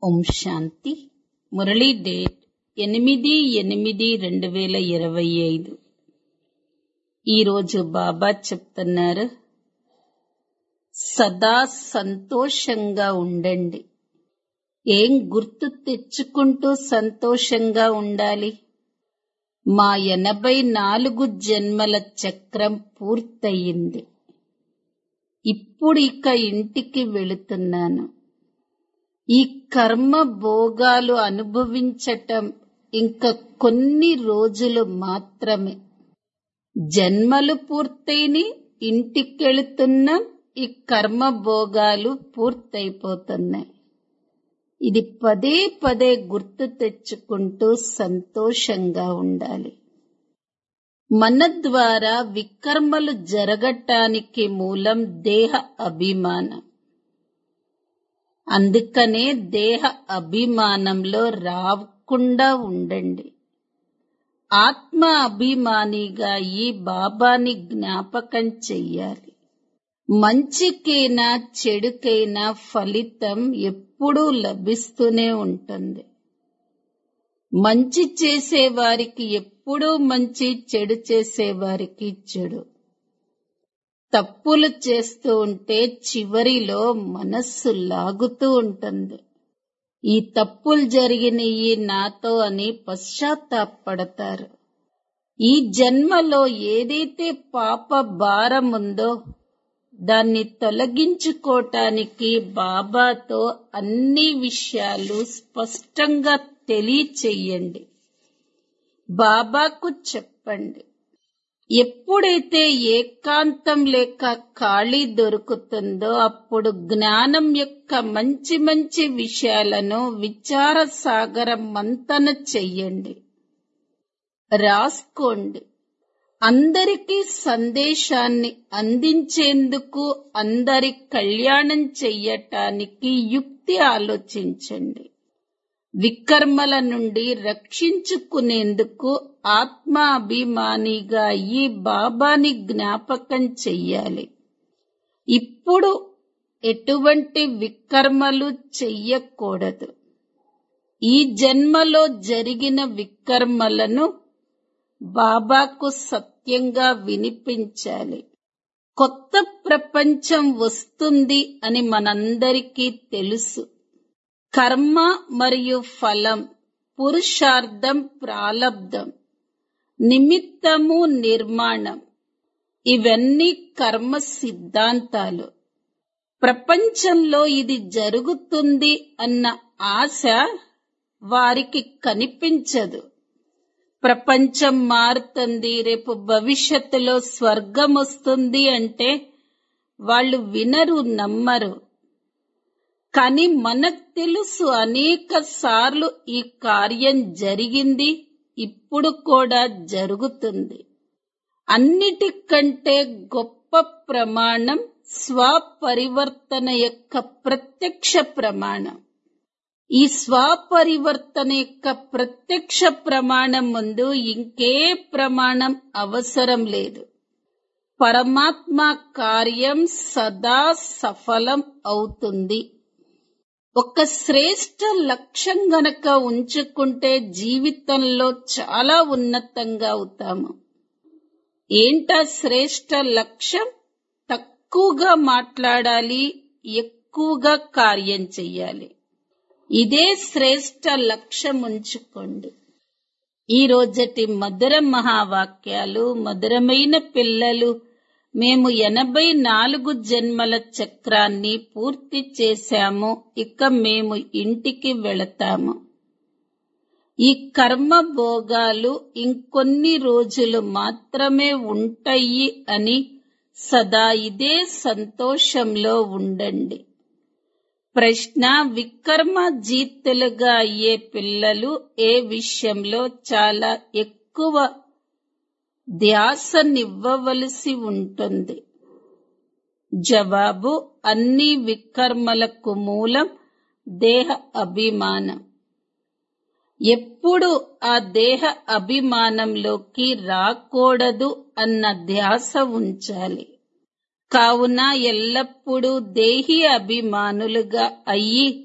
ఓం శాంతి Murali date ఎనిమిది ఎనిమిది రెండు వేల ఇరవై ఐదు ఈరోజు బాబా చెప్తున్నారు సదా సంతోషంగా ఉండండి ఏం గుర్తు తెచ్చుకుంటూ సంతోషంగా ఉండాలి మా ఎనభై నాలుగు జన్మల చక్రం పూర్తయింది ఇప్పుడు ఇక ఇంటికి వెళుతున్నాను ఈ కర్మ భోగాలు అనుభవించటం ఇంకా కొన్ని రోజులు మాత్రమే జన్మలు పూర్తయిని ఇంటికెళుతున్నాం ఈ కర్మ భోగాలు పూర్తయిపోతున్నాయి ఇది పదే పదే గుర్తు తెచ్చుకుంటూ సంతోషంగా ఉండాలి మన ద్వారా వికర్మలు జరగటానికి మూలం దేహ అభిమానం అందుకనే దేహ అభిమానంలో రాకుండా ఉండండి ఆత్మ అభిమానిగా ఈ బాబాని జ్ఞాపకం చెయ్యాలి మంచికైనా చెడుకైనా ఫలితం ఎప్పుడూ లభిస్తూనే ఉంటుంది మంచి చేసేవారికి ఎప్పుడూ మంచి చెడు చేసేవారికి చెడు తప్పులు చేస్తూ ఉంటే చివరిలో మనస్సు లాగుతూ ఉంటుంది ఈ తప్పులు జరిగినయి నాతో అని పశ్చాత్తాపడతారు ఈ జన్మలో ఏదైతే పాప భారం ఉందో దాన్ని తొలగించుకోటానికి బాబాతో అన్ని విషయాలు స్పష్టంగా తెలియచెయ్యండి బాబాకు చెప్పండి ఎప్పుడైతే ఏకాంతం లేక ఖాళీ దొరుకుతుందో అప్పుడు జ్ఞానం యొక్క మంచి మంచి విషయాలను విచార సాగరం మంతన చెయ్యండి రాసుకోండి అందరికీ సందేశాన్ని అందించేందుకు అందరి కళ్యాణం చెయ్యటానికి యుక్తి ఆలోచించండి వికర్మల నుండి రక్షించుకునేందుకు ఆత్మాభిమానిగా ఈ బాబాని జ్ఞాపకం చెయ్యాలి ఇప్పుడు ఎటువంటి వికర్మలు చెయ్యకూడదు ఈ జన్మలో జరిగిన వికర్మలను బాబాకు సత్యంగా వినిపించాలి కొత్త ప్రపంచం వస్తుంది అని మనందరికీ తెలుసు కర్మ మరియు ఫలం పురుషార్థం ప్రాలబ్ధం నిమిత్తము నిర్మాణం ఇవన్నీ కర్మ సిద్ధాంతాలు ప్రపంచంలో ఇది జరుగుతుంది అన్న ఆశ వారికి కనిపించదు ప్రపంచం మారుతుంది రేపు భవిష్యత్తులో స్వర్గం వస్తుంది అంటే వాళ్ళు వినరు నమ్మరు కానీ మనకు తెలుసు అనేక సార్లు ఈ కార్యం జరిగింది ఇప్పుడు కూడా జరుగుతుంది అన్నిటికంటే గొప్ప ప్రమాణం స్వపరివర్తన యొక్క ప్రత్యక్ష ప్రమాణం ఈ స్వపరివర్తన యొక్క ప్రత్యక్ష ప్రమాణం ముందు ఇంకే ప్రమాణం అవసరం లేదు పరమాత్మ కార్యం సదా సఫలం అవుతుంది ఒక శ్రేష్ట లక్ష్యం గనక ఉంచుకుంటే జీవితంలో చాలా ఉన్నతంగా అవుతాము ఏంటా శ్రేష్ట లక్ష్యం తక్కువగా మాట్లాడాలి ఎక్కువగా కార్యం చెయ్యాలి ఇదే శ్రేష్ట లక్ష్యం ఉంచుకోండి ఈ రోజటి మధుర మహావాక్యాలు మధురమైన పిల్లలు మేము ఎనభై నాలుగు జన్మల చక్రాన్ని పూర్తి చేశాము ఇక మేము ఇంటికి వెళతాము ఈ కర్మ భోగాలు ఇంకొన్ని రోజులు మాత్రమే ఉంటాయి అని సదా ఇదే సంతోషంలో ఉండండి ప్రశ్న వికర్మ జీతులుగా అయ్యే పిల్లలు ఏ విషయంలో చాలా ఎక్కువ ధ్యాసనివ్వవలసి ఉంటుంది జవాబు అన్ని వికర్మలకు మూలం దేహ అభిమానం ఎప్పుడు ఆ దేహ అభిమానంలోకి రాకూడదు అన్న ధ్యాస ఉంచాలి కావున ఎల్లప్పుడూ దేహి అభిమానులుగా అయ్యి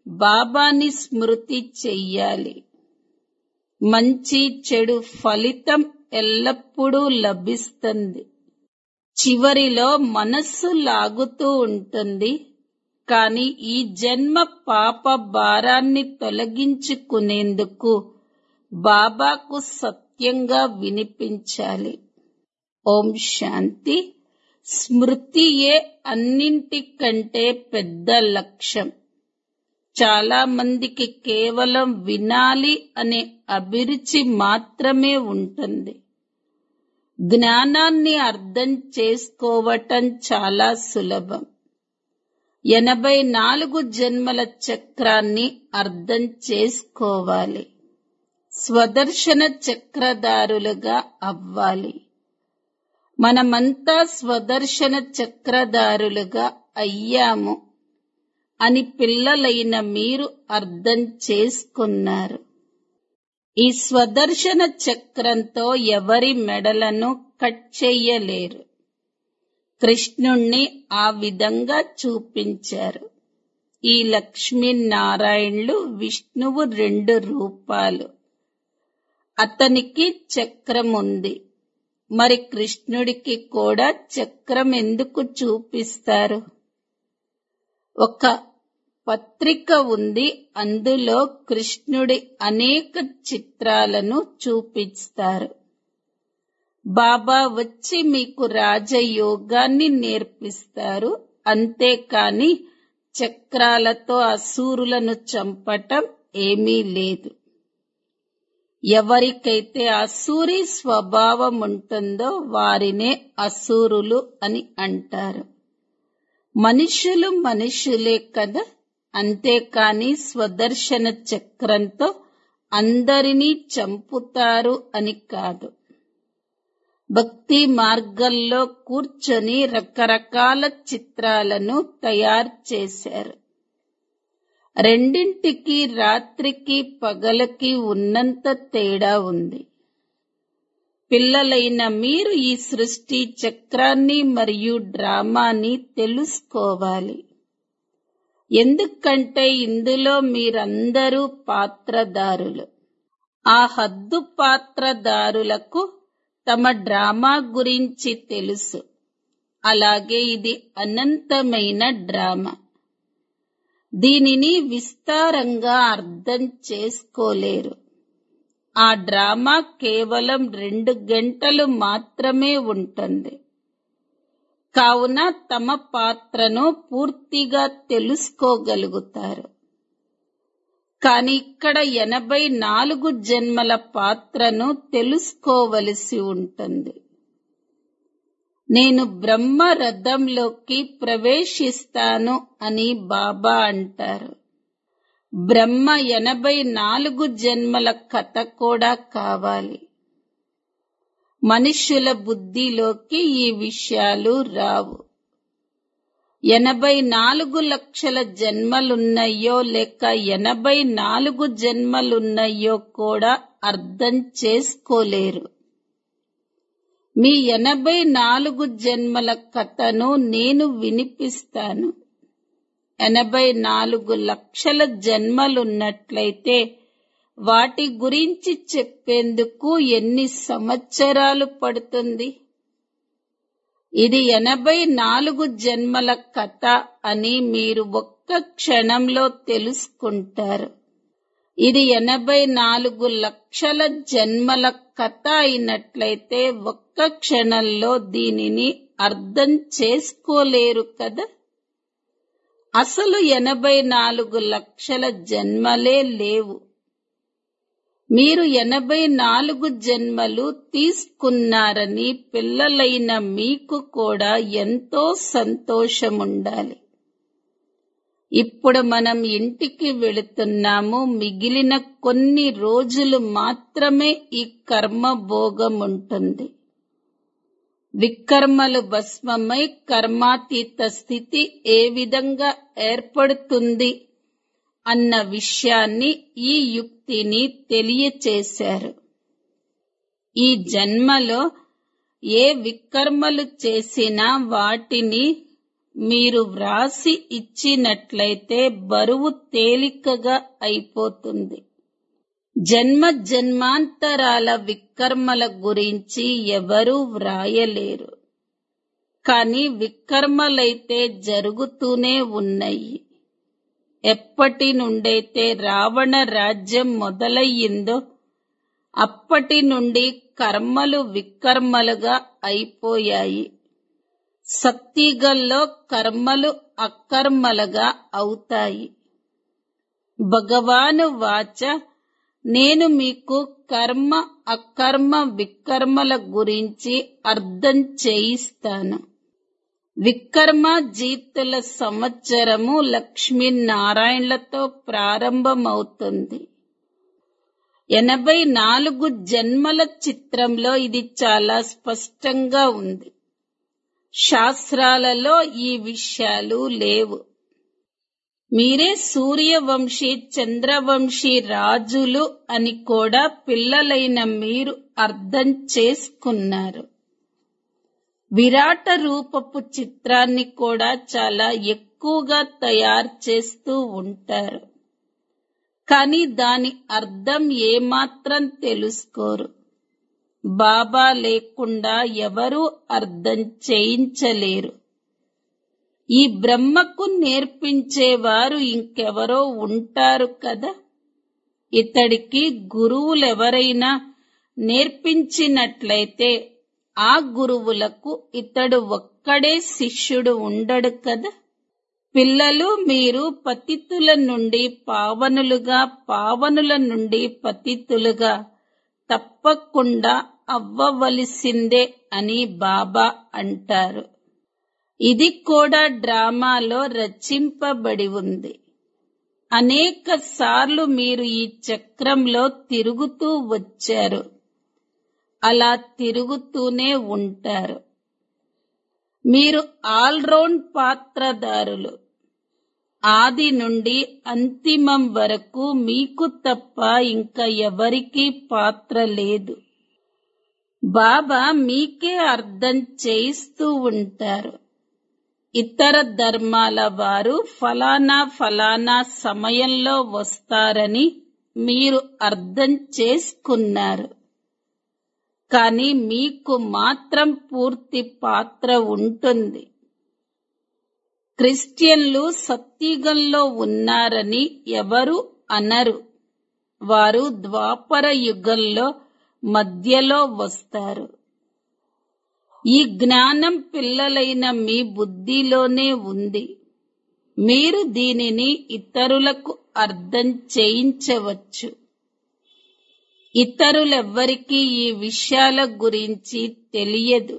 బాబాని స్మృతి చెయ్యాలి మంచి చెడు ఫలితం ఎల్లప్పుడూ లభిస్తుంది చివరిలో మనస్సు లాగుతూ ఉంటుంది కాని ఈ జన్మ పాప భారాన్ని తొలగించుకునేందుకు బాబాకు సత్యంగా వినిపించాలి ఓం శాంతి స్మృతియే అన్నింటికంటే పెద్ద లక్ష్యం చాలా మందికి కేవలం వినాలి అనే అభిరుచి మాత్రమే ఉంటుంది జ్ఞానాన్ని అర్థం చేసుకోవటం చాలా సులభం ఎనభై నాలుగు జన్మల చక్రాన్ని అర్థం చేసుకోవాలి స్వదర్శన చక్రధారులుగా అవ్వాలి మనమంతా స్వదర్శన చక్రధారులుగా అయ్యాము అని పిల్లలైన మీరు అర్థం చేసుకున్నారు ఈ స్వదర్శన చక్రంతో ఎవరి మెడలను కట్ చెయ్యలేరు కృష్ణుణ్ణి ఆ విధంగా చూపించారు ఈ లక్ష్మీనారాయణులు విష్ణువు రెండు రూపాలు అతనికి చక్రం ఉంది మరి కృష్ణుడికి కూడా చక్రం ఎందుకు చూపిస్తారు ఒక పత్రిక ఉంది అందులో కృష్ణుడి అనేక చిత్రాలను చూపిస్తారు బాబా వచ్చి మీకు రాజయోగాన్ని నేర్పిస్తారు అంతేకాని చక్రాలతో అసూరులను చంపటం ఏమీ లేదు ఎవరికైతే అసూరి స్వభావం ఉంటుందో వారినే అసూరులు అని అంటారు మనుషులు మనుషులే కదా అంతేకాని స్వదర్శన చక్రంతో అందరినీ చంపుతారు అని కాదు భక్తి మార్గంలో కూర్చొని రకరకాల చిత్రాలను తయారు చేశారు రెండింటికి రాత్రికి పగలకి ఉన్నంత తేడా ఉంది పిల్లలైన మీరు ఈ సృష్టి చక్రాన్ని మరియు డ్రామాని తెలుసుకోవాలి ఎందుకంటే ఇందులో మీరందరూ పాత్రదారులు ఆ హద్దు పాత్రదారులకు తమ డ్రామా గురించి తెలుసు అలాగే ఇది అనంతమైన డ్రామా దీనిని విస్తారంగా అర్థం చేసుకోలేరు ఆ డ్రామా కేవలం రెండు గంటలు మాత్రమే ఉంటుంది కావున తమ పాత్రను పూర్తిగా తెలుసుకోగలుగుతారు కాని ఇక్కడ ఎనభై నాలుగు జన్మల పాత్రను తెలుసుకోవలసి ఉంటుంది నేను బ్రహ్మ రథంలోకి ప్రవేశిస్తాను అని బాబా అంటారు బ్రహ్మ ఎనభై నాలుగు జన్మల కథ కూడా కావాలి మనుష్యుల బుద్ధిలోకి ఈ విషయాలు రావు ఎనభై నాలుగు లక్షల జన్మలున్నాయో లేక ఎనభై నాలుగు జన్మలున్నాయో కూడా అర్థం చేసుకోలేరు మీ ఎనభై నాలుగు జన్మల కథను నేను వినిపిస్తాను ఎనభై నాలుగు లక్షల జన్మలున్నట్లయితే వాటి గురించి చెప్పేందుకు ఎన్ని సంవత్సరాలు పడుతుంది ఇది ఎనభై నాలుగు జన్మల కథ అని మీరు ఒక్క క్షణంలో తెలుసుకుంటారు ఇది ఎనభై నాలుగు లక్షల జన్మల కథ అయినట్లయితే ఒక్క క్షణంలో దీనిని అర్థం చేసుకోలేరు కదా అసలు ఎనభై నాలుగు లక్షల జన్మలే లేవు మీరు ఎనభై నాలుగు జన్మలు తీసుకున్నారని పిల్లలైన మీకు కూడా ఎంతో సంతోషముండాలి ఇప్పుడు మనం ఇంటికి వెళుతున్నాము మిగిలిన కొన్ని రోజులు మాత్రమే ఈ కర్మ భోగం ఉంటుంది వికర్మలు భస్మమై కర్మాతీత స్థితి ఏ విధంగా ఏర్పడుతుంది అన్న విషయాన్ని ఈ యుక్తిని తెలియచేశారు ఈ జన్మలో ఏ వికర్మలు చేసినా వాటిని మీరు వ్రాసి ఇచ్చినట్లయితే బరువు తేలికగా అయిపోతుంది జన్మ జన్మాంతరాల వికర్మల గురించి ఎవరూ వ్రాయలేరు కానీ వికర్మలైతే జరుగుతూనే ఉన్నాయి ఎప్పటి నుండైతే రావణ రాజ్యం మొదలయ్యిందో అప్పటి నుండి కర్మలు వికర్మలుగా అయిపోయాయి సత్తిగల్లో కర్మలు అకర్మలుగా అవుతాయి భగవాను వాచ నేను మీకు కర్మ అకర్మ వికర్మల గురించి అర్థం చేయిస్తాను వికర్మ జీతుల సంవత్సరము లక్ష్మీనారాయణలతో ప్రారంభమవుతుంది ఎనభై నాలుగు జన్మల చిత్రంలో ఇది చాలా స్పష్టంగా ఉంది శాస్త్రాలలో ఈ విషయాలు లేవు మీరే సూర్యవంశీ చంద్రవంశీ రాజులు అని కూడా పిల్లలైన మీరు అర్థం చేసుకున్నారు విరాట రూపపు చిత్రాన్ని కూడా చాలా ఎక్కువగా తయారు చేస్తూ ఉంటారు కానీ దాని అర్థం ఏమాత్రం తెలుసుకోరు బాబా లేకుండా ఎవరూ అర్థం చేయించలేరు ఈ బ్రహ్మకు నేర్పించేవారు ఇంకెవరో ఉంటారు కదా ఇతడికి గురువులెవరైనా నేర్పించినట్లయితే ఆ గురువులకు ఇతడు ఒక్కడే శిష్యుడు ఉండడు కదా పిల్లలు మీరు పతితుల నుండి పావనులుగా పావనుల నుండి పతితులుగా తప్పకుండా అవ్వవలసిందే అని బాబా అంటారు ఇది కూడా డ్రామాలో రచింపబడి ఉంది అనేక సార్లు మీరు ఈ చక్రంలో తిరుగుతూ వచ్చారు అలా తిరుగుతూనే ఉంటారు మీరు ఆల్రౌండ్ పాత్రదారులు ఆది నుండి అంతిమం వరకు మీకు తప్ప ఇంకా ఎవరికీ పాత్ర లేదు బాబా మీకే అర్థం చేయిస్తూ ఉంటారు ఇతర ధర్మాల వారు ఫలానా ఫలానా సమయంలో వస్తారని మీరు అర్థం చేసుకున్నారు కానీ మీకు మాత్రం పూర్తి పాత్ర ఉంటుంది క్రిస్టియన్లు సత్యుగంలో ఉన్నారని ఎవరు అనరు వారు ద్వాపర యుగంలో మధ్యలో వస్తారు ఈ జ్ఞానం పిల్లలైన మీ బుద్ధిలోనే ఉంది మీరు దీనిని ఇతరులకు అర్థం చేయించవచ్చు ఇతరులెవ్వరికీ ఈ విషయాల గురించి తెలియదు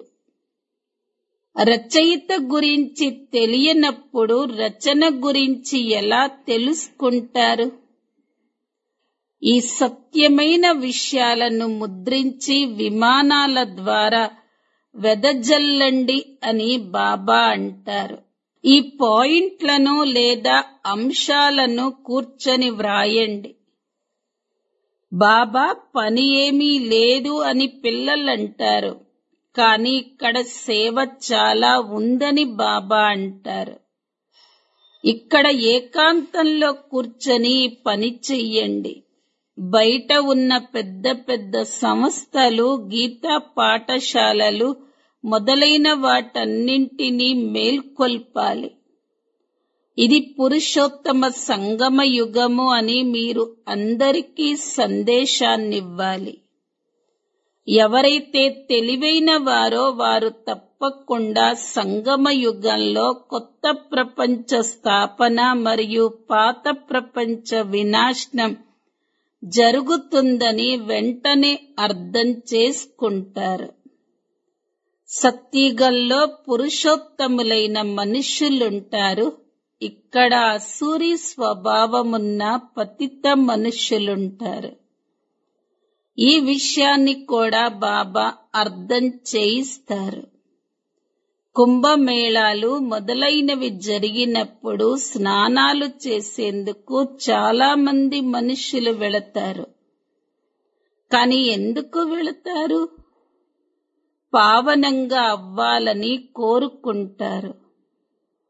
రచయిత గురించి తెలియనప్పుడు రచన గురించి ఎలా తెలుసుకుంటారు ఈ సత్యమైన విషయాలను ముద్రించి విమానాల ద్వారా వెదజల్లండి అని బాబా అంటారు ఈ పాయింట్లను లేదా అంశాలను కూర్చొని వ్రాయండి బాబా పని ఏమీ లేదు అని పిల్లలంటారు కానీ ఇక్కడ సేవ చాలా ఉందని బాబా అంటారు ఇక్కడ ఏకాంతంలో కూర్చొని పని చెయ్యండి బయట ఉన్న పెద్ద పెద్ద సంస్థలు గీతా పాఠశాలలు మొదలైన వాటన్నింటినీ మేల్కొల్పాలి ఇది పురుషోత్తమ సంగమ యుగము అని మీరు అందరికీ సందేశాన్నివ్వాలి ఎవరైతే తెలివైన వారో వారు తప్పకుండా సంగమ యుగంలో కొత్త ప్రపంచ స్థాపన మరియు పాత ప్రపంచ వినాశనం జరుగుతుందని వెంటనే అర్థం చేసుకుంటారు సత్తిగల్లో పురుషోత్తములైన మనుష్యులుంటారు ఇక్కడ అసూరి స్వభావమున్న పతిత మనుష్యులుంటారు ఈ విషయాన్ని కూడా బాబా అర్థం చేయిస్తారు కుంభమేళాలు మొదలైనవి జరిగినప్పుడు స్నానాలు చేసేందుకు చాలా మంది మనుషులు వెళతారు కానీ ఎందుకు వెళతారు పావనంగా అవ్వాలని కోరుకుంటారు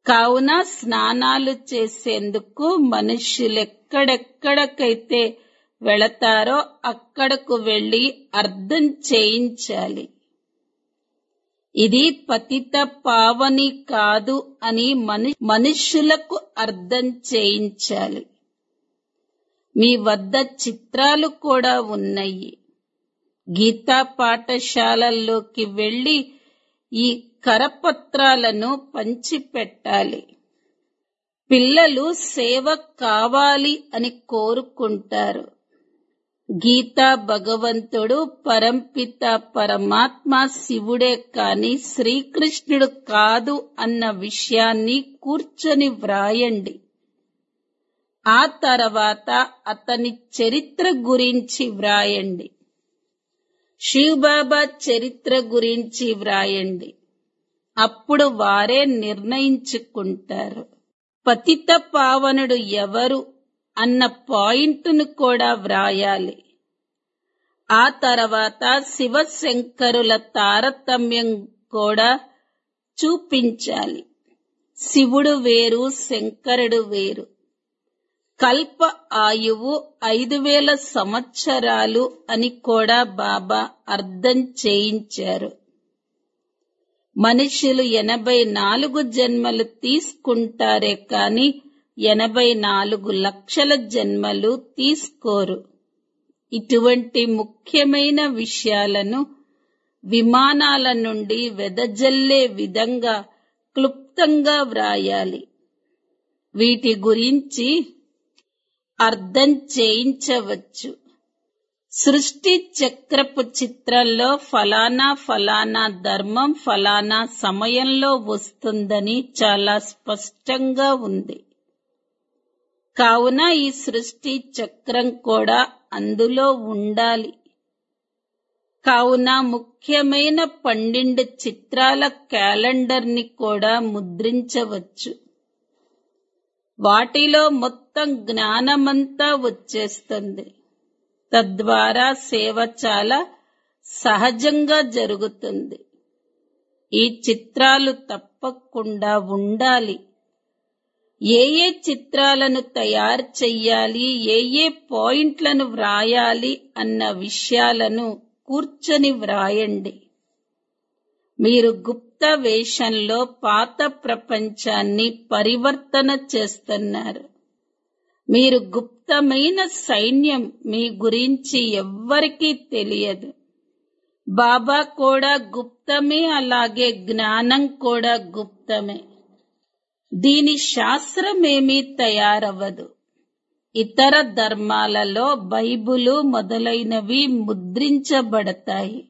కావున స్నానాలు చేసేందుకు మనుష్యులెక్కడెక్కడికైతే వెళతారో అక్కడకు వెళ్లి అర్థం చేయించాలి ఇది పతిత పావని కాదు అని మను మనుష్యులకు అర్థం చేయించాలి మీ వద్ద చిత్రాలు కూడా ఉన్నాయి గీతా పాఠశాలల్లోకి వెళ్లి ఈ కరపత్రాలను పంచిపెట్టాలి పిల్లలు సేవ కావాలి అని కోరుకుంటారు గీతా భగవంతుడు పరంపిత పరమాత్మ శివుడే కాని శ్రీకృష్ణుడు కాదు అన్న విషయాన్ని కూర్చొని వ్రాయండి ఆ తర్వాత అతని చరిత్ర గురించి వ్రాయండి శివబాబా చరిత్ర గురించి వ్రాయండి అప్పుడు వారే నిర్ణయించుకుంటారు పతిత పావనుడు ఎవరు అన్న పాయింట్ను కూడా వ్రాయాలి ఆ తర్వాత శివశంకరుల తారతమ్యం కూడా చూపించాలి శివుడు వేరు శంకరుడు వేరు కల్ప ఆయువు ఐదు వేల సంవత్సరాలు అని కూడా బాబా అర్థం చేయించారు మనుషులు ఎనభై నాలుగు జన్మలు తీసుకుంటారే కాని ఎనభై నాలుగు లక్షల జన్మలు తీసుకోరు ఇటువంటి ముఖ్యమైన విషయాలను విమానాల నుండి వెదజల్లే విధంగా క్లుప్తంగా వ్రాయాలి వీటి గురించి అర్థం చేయించవచ్చు సృష్టి చక్రపు చిత్రంలో ఫలానా ఫలానా ధర్మం ఫలానా సమయంలో వస్తుందని చాలా స్పష్టంగా ఉంది కావున ఈ సృష్టి చక్రం కూడా అందులో ఉండాలి కావున ముఖ్యమైన పన్నెండు చిత్రాల క్యాలెండర్ ని కూడా ముద్రించవచ్చు వాటిలో మొత్తం జ్ఞానమంతా వచ్చేస్తుంది తద్వారా సేవ చాలా సహజంగా జరుగుతుంది ఈ చిత్రాలు తప్పకుండా ఉండాలి ఏ ఏ చిత్రాలను తయారు చెయ్యాలి ఏ ఏ పాయింట్లను వ్రాయాలి అన్న విషయాలను కూర్చొని వ్రాయండి మీరు గుప్త వేషంలో పాత ప్రపంచాన్ని పరివర్తన చేస్తున్నారు మీరు గుప్తమైన సైన్యం మీ గురించి ఎవ్వరికీ తెలియదు బాబా కూడా గుప్తమే అలాగే జ్ఞానం కూడా గుప్తమే దీని శాస్త్రమేమీ తయారవ్వదు ఇతర ధర్మాలలో బైబులు మొదలైనవి ముద్రించబడతాయి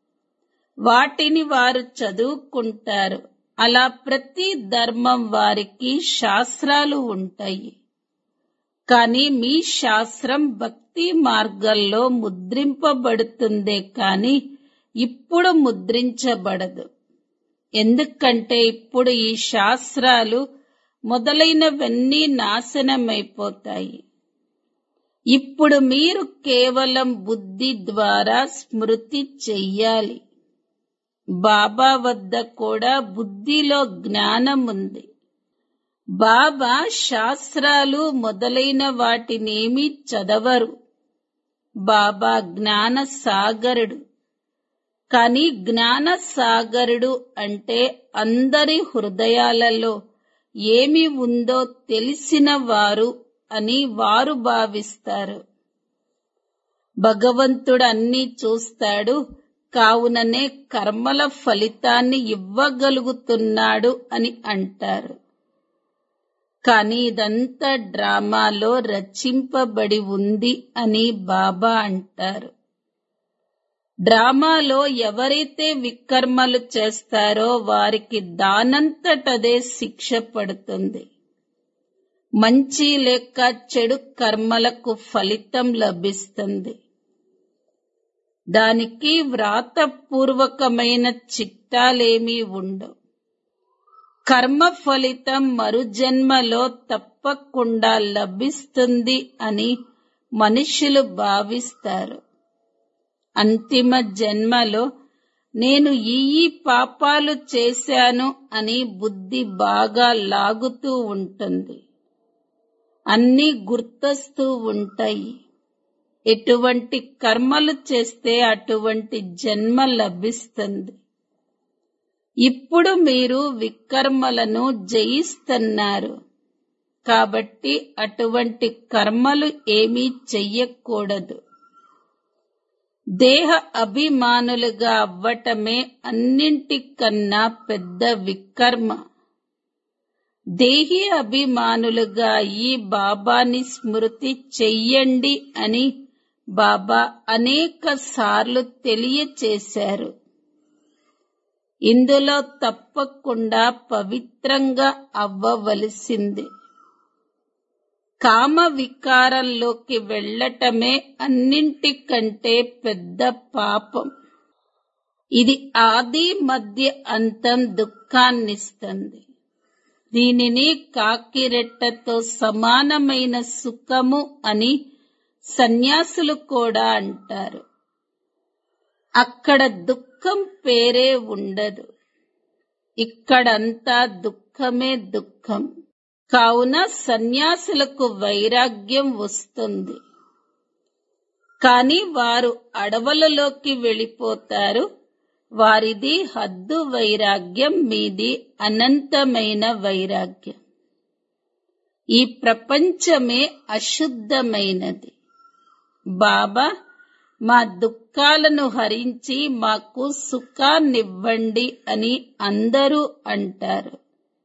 వాటిని వారు చదువుకుంటారు అలా ప్రతి ధర్మం వారికి శాస్త్రాలు ఉంటాయి కానీ మీ శాస్త్రం భక్తి మార్గంలో ముద్రింపబడుతుందే కాని ఇప్పుడు ముద్రించబడదు ఎందుకంటే ఇప్పుడు ఈ శాస్త్రాలు మొదలైనవన్నీ నాశనమైపోతాయి ఇప్పుడు మీరు కేవలం బుద్ధి ద్వారా స్మృతి చెయ్యాలి బాబా వద్ద కూడా బుద్ధిలో జ్ఞానం ఉంది బాబా శాస్త్రాలు మొదలైన వాటినేమీ చదవరు బాబా జ్ఞాన సాగరుడు కాని జ్ఞాన సాగరుడు అంటే అందరి హృదయాలలో ఏమి ఉందో తెలిసిన వారు అని వారు భావిస్తారు భగవంతుడు అన్నీ చూస్తాడు కావుననే కర్మల ఫలితాన్ని ఇవ్వగలుగుతున్నాడు అని అంటారు కానీ ఇదంతా డ్రామాలో రచింపబడి ఉంది అని బాబా అంటారు డ్రామాలో ఎవరైతే వికర్మలు చేస్తారో వారికి దానంతటదే శిక్ష పడుతుంది మంచి లేక చెడు కర్మలకు ఫలితం లభిస్తుంది దానికి వ్రాతపూర్వకమైన చిట్టాలేమీ ఉండవు కర్మ ఫలితం మరుజన్మలో తప్పకుండా లభిస్తుంది అని మనుషులు భావిస్తారు అంతిమ జన్మలో నేను ఈ ఈ పాపాలు చేశాను అని బుద్ధి బాగా లాగుతూ ఉంటుంది అన్నీ గుర్తొస్తూ ఉంటాయి ఎటువంటి కర్మలు చేస్తే అటువంటి జన్మ లభిస్తుంది ఇప్పుడు మీరు వికర్మలను జయిస్తున్నారు కాబట్టి అటువంటి కర్మలు ఏమీ చెయ్యకూడదు దేహ అభిమానులుగా అవ్వటమే అన్నింటికన్నా పెద్ద వికర్మ దేహి అభిమానులుగా ఈ బాబాని స్మృతి చెయ్యండి అని బాబా అనేక సార్లు తెలియచేశారు ఇందులో తప్పకుండా పవిత్రంగా అవ్వవలసింది కామ వికారంలోకి వెళ్ళటమే అన్నింటికంటే పెద్ద పాపం ఇది ఆది మధ్య అంతం దుఃఖాన్నిస్తుంది దీనిని కాకిరెట్టతో సమానమైన సుఖము అని సన్యాసులు కూడా అంటారు అక్కడ దుఃఖం పేరే ఉండదు ఇక్కడంతా దుఃఖమే దుఃఖం కావున సన్యాసులకు వైరాగ్యం వస్తుంది కాని వారు అడవులలోకి వెళ్ళిపోతారు వారిది హద్దు వైరాగ్యం మీది అనంతమైన వైరాగ్యం ఈ ప్రపంచమే అశుద్ధమైనది బాబా మా దుఃఖాలను హరించి మాకు సుఖాన్నివ్వండి అని అందరూ అంటారు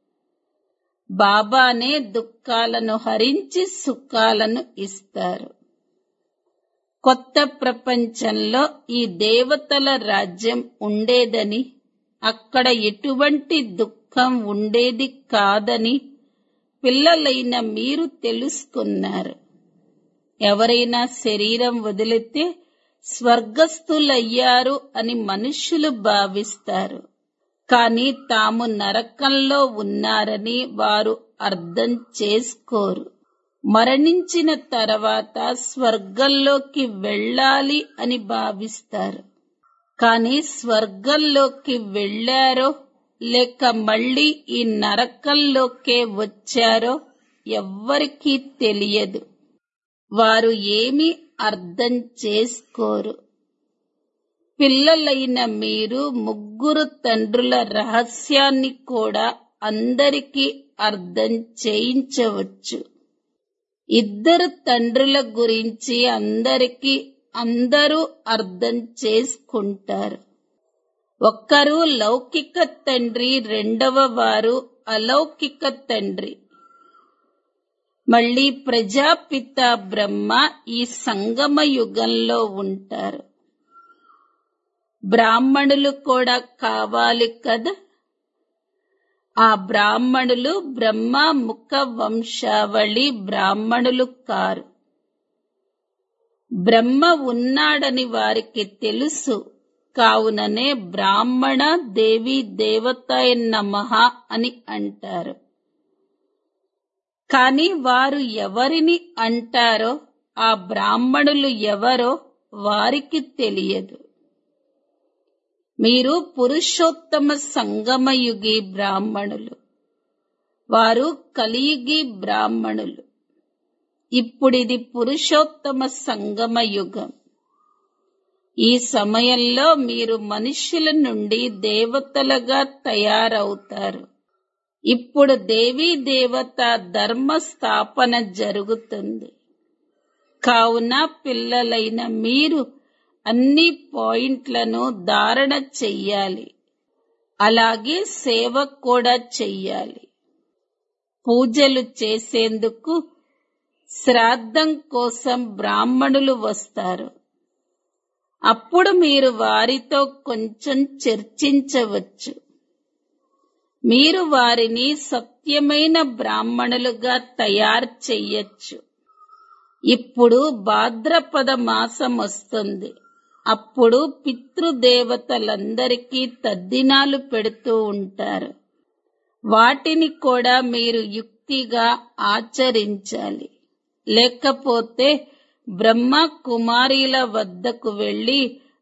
బాబానే దుఃఖాలను హరించి సుఖాలను ఇస్తారు కొత్త ప్రపంచంలో ఈ దేవతల రాజ్యం ఉండేదని అక్కడ ఎటువంటి దుఃఖం ఉండేది కాదని పిల్లలైన మీరు తెలుసుకున్నారు ఎవరైనా శరీరం వదిలితే స్వర్గస్థులయ్యారు అని మనుష్యులు భావిస్తారు కాని తాము నరకంలో ఉన్నారని వారు అర్థం చేసుకోరు మరణించిన తర్వాత స్వర్గంలోకి వెళ్ళాలి అని భావిస్తారు కాని స్వర్గంలోకి వెళ్ళారో లేక మళ్ళీ ఈ నరకంలోకే వచ్చారో ఎవ్వరికీ తెలియదు వారు ఏమీ అర్థం చేసుకోరు పిల్లలైన మీరు ముగ్గురు తండ్రుల రహస్యాన్ని కూడా అందరికీ అర్థం చేయించవచ్చు ఇద్దరు తండ్రుల గురించి అందరికీ అందరూ అర్థం చేసుకుంటారు ఒక్కరు లౌకిక తండ్రి రెండవ వారు అలౌకిక తండ్రి మళ్ళీ ప్రజాపిత బ్రహ్మ ఈ సంగమ యుగంలో ఉంటారు బ్రాహ్మణులు కూడా కావాలి కదా ఆ బ్రాహ్మణులు బ్రహ్మ ముఖ వంశావళి బ్రాహ్మణులు కారు బ్రహ్మ ఉన్నాడని వారికి తెలుసు కావుననే బ్రాహ్మణ దేవి దేవతాయ నమః అని అంటారు కాని వారు ఎవరిని అంటారో ఆ బ్రాహ్మణులు ఎవరో వారికి తెలియదు మీరు పురుషోత్తమ సంగమయుగి బ్రాహ్మణులు వారు కలియుగి బ్రాహ్మణులు ఇప్పుడిది పురుషోత్తమ సంగమ యుగం ఈ సమయంలో మీరు మనుష్యుల నుండి దేవతలుగా తయారవుతారు ఇప్పుడు దేవీ దేవత ధర్మ స్థాపన జరుగుతుంది కావున పిల్లలైన మీరు అన్ని పాయింట్లను ధారణ చెయ్యాలి అలాగే సేవ కూడా చెయ్యాలి పూజలు చేసేందుకు శ్రాద్ధం కోసం బ్రాహ్మణులు వస్తారు అప్పుడు మీరు వారితో కొంచెం చర్చించవచ్చు మీరు వారిని సత్యమైన బ్రాహ్మణులుగా తయారు చెయ్యొచ్చు ఇప్పుడు భాద్రపద మాసం వస్తుంది అప్పుడు పితృదేవతలందరికీ తద్దినాలు పెడుతూ ఉంటారు వాటిని కూడా మీరు యుక్తిగా ఆచరించాలి లేకపోతే బ్రహ్మ కుమారీల వద్దకు వెళ్లి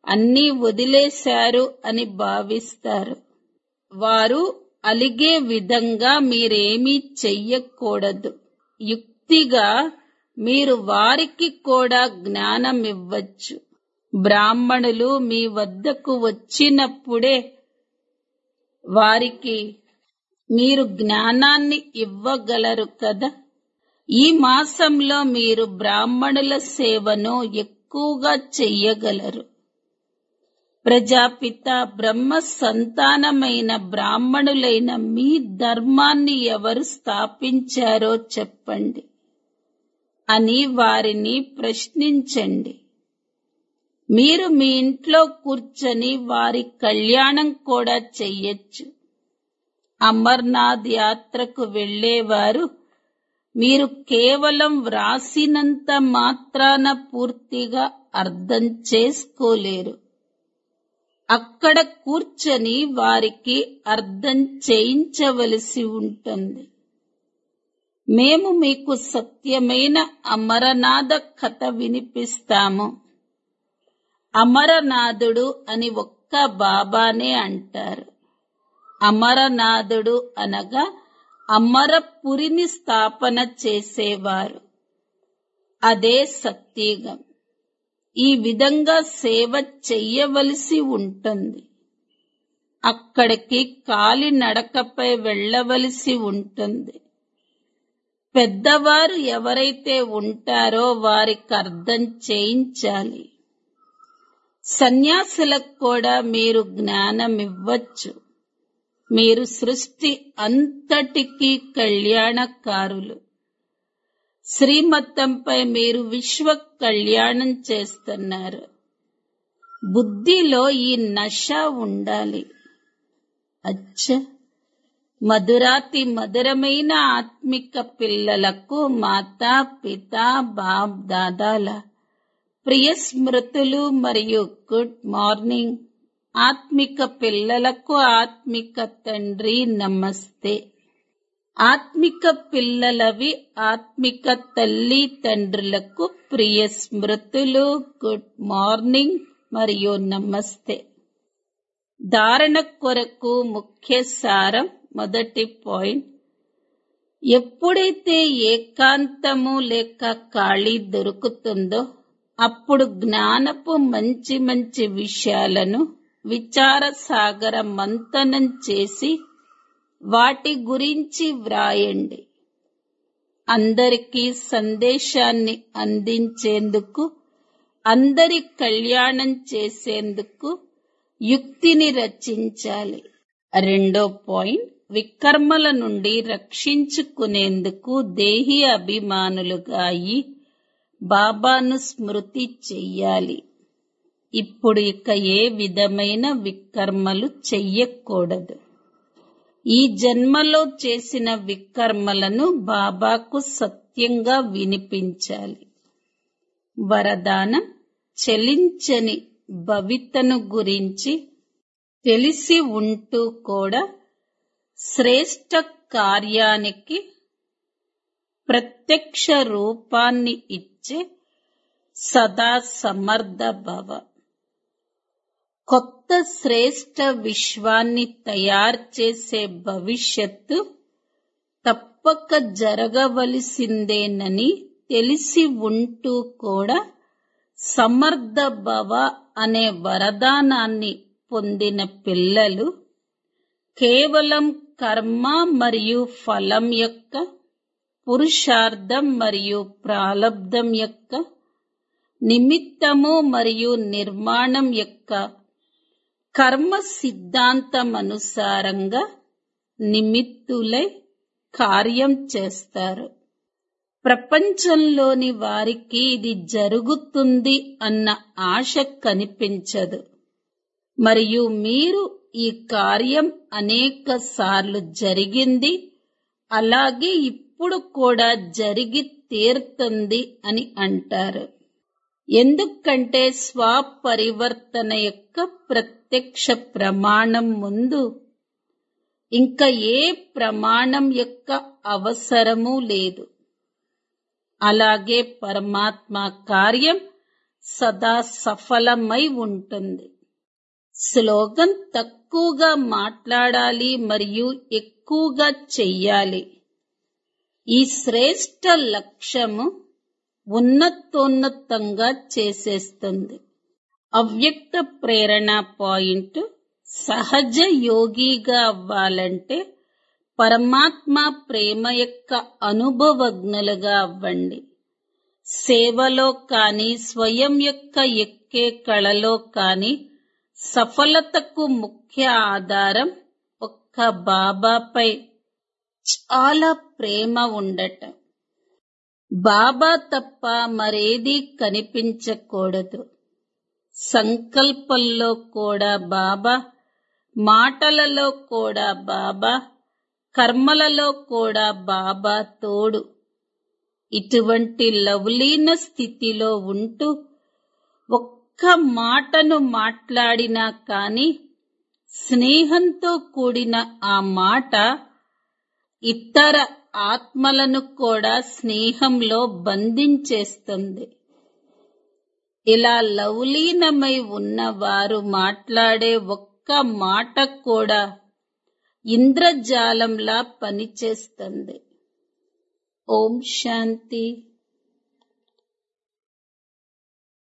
అన్నీ వదిలేశారు అని భావిస్తారు వారు అలిగే విధంగా మీరేమీ చెయ్యకూడదు యుక్తిగా మీరు వారికి కూడా జ్ఞానం ఇవ్వచ్చు బ్రాహ్మణులు మీ వద్దకు వచ్చినప్పుడే వారికి మీరు జ్ఞానాన్ని ఇవ్వగలరు కదా ఈ మాసంలో మీరు బ్రాహ్మణుల సేవను ఎక్కువగా చెయ్యగలరు ప్రజాపిత బ్రహ్మ సంతానమైన బ్రాహ్మణులైన మీ ధర్మాన్ని ఎవరు స్థాపించారో చెప్పండి అని వారిని ప్రశ్నించండి మీరు మీ ఇంట్లో కూర్చొని వారి కళ్యాణం కూడా చెయ్యొచ్చు అమర్నాథ్ యాత్రకు వెళ్ళేవారు మీరు కేవలం వ్రాసినంత మాత్రాన పూర్తిగా అర్థం చేసుకోలేరు అక్కడ కూర్చొని వారికి అర్థం చేయించవలసి ఉంటుంది మేము మీకు సత్యమైన అమరనాథ కథ వినిపిస్తాము అమరనాథుడు అని ఒక్క బాబానే అంటారు అమరనాథుడు అనగా అమరపురిని స్థాపన చేసేవారు అదే సత్యగం ఈ విధంగా సేవ చెయ్యవలసి ఉంటుంది అక్కడికి కాలినడకపై వెళ్ళవలసి ఉంటుంది పెద్దవారు ఎవరైతే ఉంటారో వారికి అర్థం చేయించాలి సన్యాసులకు కూడా మీరు జ్ఞానం ఇవ్వచ్చు మీరు సృష్టి అంతటికీ కళ్యాణకారులు శ్రీమతంపై మీరు విశ్వ కళ్యాణం చేస్తున్నారు బుద్ధిలో ఈ నష ఉండాలి అచ్చ మధురాతి మధురమైన ఆత్మిక పిల్లలకు మాతా పిత బాబ్ దాదాల ప్రియ స్మృతులు మరియు గుడ్ మార్నింగ్ ఆత్మిక పిల్లలకు ఆత్మిక తండ్రి నమస్తే ఆత్మిక పిల్లలవి ఆత్మిక తల్లి తండ్రులకు ప్రియ స్మృతులు గుడ్ మార్నింగ్ మరియు నమస్తే ధారణ కొరకు ముఖ్య సారం మొదటి పాయింట్ ఎప్పుడైతే ఏకాంతము లేక ఖాళీ దొరుకుతుందో అప్పుడు జ్ఞానపు మంచి మంచి విషయాలను విచార సాగర మంతనం చేసి వాటి గురించి వ్రాయండి అందరికీ సందేశాన్ని అందించేందుకు అందరి కళ్యాణం చేసేందుకు యుక్తిని రచించాలి రెండో పాయింట్ వికర్మల నుండి రక్షించుకునేందుకు దేహి అభిమానులుగా అయి బాబాను స్మృతి చెయ్యాలి ఇప్పుడు ఇక ఏ విధమైన వికర్మలు చెయ్యకూడదు ఈ జన్మలో చేసిన వికర్మలను బాబాకు సత్యంగా వినిపించాలి వరదానం చెలించని భవితను గురించి తెలిసి ఉంటూ కూడా శ్రేష్ట కార్యానికి ప్రత్యక్ష రూపాన్ని ఇచ్చే సదా సమర్థ భవ కొత్త శ్రేష్ట విశ్వాన్ని తయారు చేసే భవిష్యత్తు తప్పక జరగవలసిందేనని తెలిసి ఉంటూ కూడా సమర్థ భవ అనే వరదానాన్ని పొందిన పిల్లలు కేవలం కర్మ మరియు ఫలం యొక్క పురుషార్థం మరియు ప్రాలబ్ధం యొక్క నిమిత్తము మరియు నిర్మాణం యొక్క కర్మ సిద్ధాంతం అనుసారంగా నిమిత్తులై కార్యం చేస్తారు ప్రపంచంలోని వారికి ఇది జరుగుతుంది అన్న ఆశ కనిపించదు మరియు మీరు ఈ కార్యం అనేక సార్లు జరిగింది అలాగే ఇప్పుడు కూడా జరిగి తీరుతుంది అని అంటారు ఎందుకంటే స్వపరివర్తన యొక్క ప్రత్యక్ష ప్రమాణం ముందు ఇంకా ఏ ప్రమాణం యొక్క అవసరము లేదు అలాగే పరమాత్మ కార్యం సదా సఫలమై ఉంటుంది స్లోగన్ తక్కువగా మాట్లాడాలి మరియు ఎక్కువగా చెయ్యాలి ఈ శ్రేష్ట లక్ష్యము ఉన్నతోన్నతంగా చేసేస్తుంది అవ్యక్త ప్రేరణ పాయింట్ సహజ యోగిగా అవ్వాలంటే పరమాత్మ ప్రేమ యొక్క అనుభవజ్ఞులుగా అవ్వండి సేవలో కాని స్వయం యొక్క ఎక్కే కళలో కాని సఫలతకు ముఖ్య ఆధారం ఒక్క బాబాపై చాలా ప్రేమ ఉండటం బాబా తప్ప మరేది కనిపించకూడదు సంకల్పంలో కూడా బాబా మాటలలో కూడా బాబా కర్మలలో కూడా బాబా తోడు ఇటువంటి లవలీన స్థితిలో ఉంటూ ఒక్క మాటను మాట్లాడినా కాని స్నేహంతో కూడిన ఆ మాట ఇతర ఆత్మలను కూడా స్నేహంలో బంధించేస్తుంది ఇలా లవలీనమై ఉన్నవారు మాట్లాడే ఒక్క మాట కూడా ఇంద్రజాలంలా పనిచేస్తుంది ఓం శాంతి